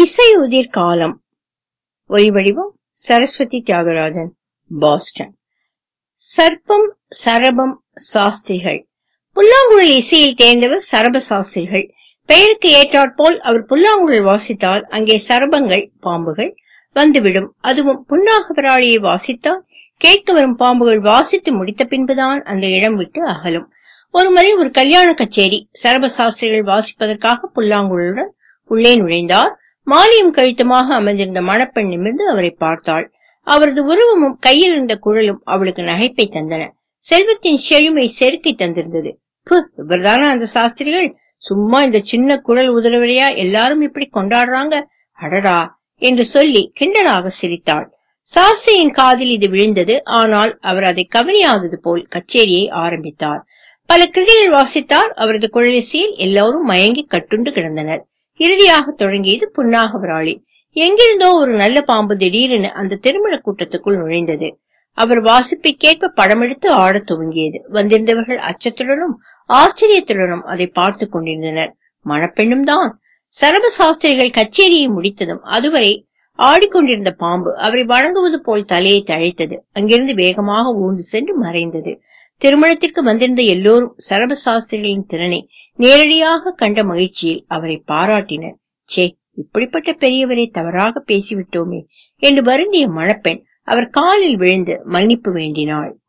இசையுதிர் காலம் ஒலிவடிவம் சரஸ்வதி தியாகராஜன் பாஸ்டன் சர்ப்பம் சரபம் சாஸ்திரிகள் புல்லாங்குழல் இசையில் தேர்ந்தவர் சரப சாஸ்திரிகள் பெயருக்கு ஏற்றாற்போல் அவர் புல்லாங்குழல் வாசித்தால் அங்கே சரபங்கள் பாம்புகள் வந்துவிடும் அதுவும் புன்னாகபராளியை வாசித்தால் கேட்க வரும் பாம்புகள் வாசித்து முடித்த பின்புதான் அந்த இடம் விட்டு அகலும் ஒருமுறை ஒரு கல்யாண கச்சேரி சரப சாஸ்திரிகள் வாசிப்பதற்காக புல்லாங்குழலுடன் உள்ளே நுழைந்தார் மாலியும் கழுத்துமாக அமர்ந்திருந்த மணப்பெண் நிமிர்ந்து அவரை பார்த்தாள் அவரது உருவமும் கையில் இருந்த குழலும் அவளுக்கு நகைப்பை தந்தன செல்வத்தின் செழுமை செருக்கி தந்திருந்தது பு இவர்தானா அந்த சாஸ்திரிகள் சும்மா இந்த சின்ன குழல் உதரவரையா எல்லாரும் இப்படி கொண்டாடுறாங்க அடடா என்று சொல்லி கிண்டலாக சிரித்தாள் சாஸ்திரியின் காதில் இது விழுந்தது ஆனால் அவர் அதை கவனியாதது போல் கச்சேரியை ஆரம்பித்தார் பல கிருதிகள் வாசித்தார் அவரது குழலிசையில் எல்லோரும் மயங்கி கட்டுண்டு கிடந்தனர் இறுதியாக தொடங்கியது புன்னாகவராளி எங்கிருந்தோ ஒரு நல்ல பாம்பு திடீரென அந்த திருமண கூட்டத்துக்குள் நுழைந்தது அவர் வாசிப்பை கேட்ப படமெடுத்து ஆடத் துவங்கியது வந்திருந்தவர்கள் அச்சத்துடனும் ஆச்சரியத்துடனும் அதை பார்த்து கொண்டிருந்தனர் மணப்பெண்ணும் தான் சரப சாஸ்திரிகள் கச்சேரியை முடித்ததும் அதுவரை ஆடிக்கொண்டிருந்த பாம்பு அவரை வணங்குவது போல் தலையை தழைத்தது அங்கிருந்து வேகமாக ஊர்ந்து சென்று மறைந்தது திருமணத்திற்கு வந்திருந்த எல்லோரும் சரப சாஸ்திரிகளின் திறனை நேரடியாக கண்ட மகிழ்ச்சியில் அவரை பாராட்டினர் சே இப்படிப்பட்ட பெரியவரை தவறாக பேசிவிட்டோமே என்று வருந்திய மணப்பெண் அவர் காலில் விழுந்து மன்னிப்பு வேண்டினாள்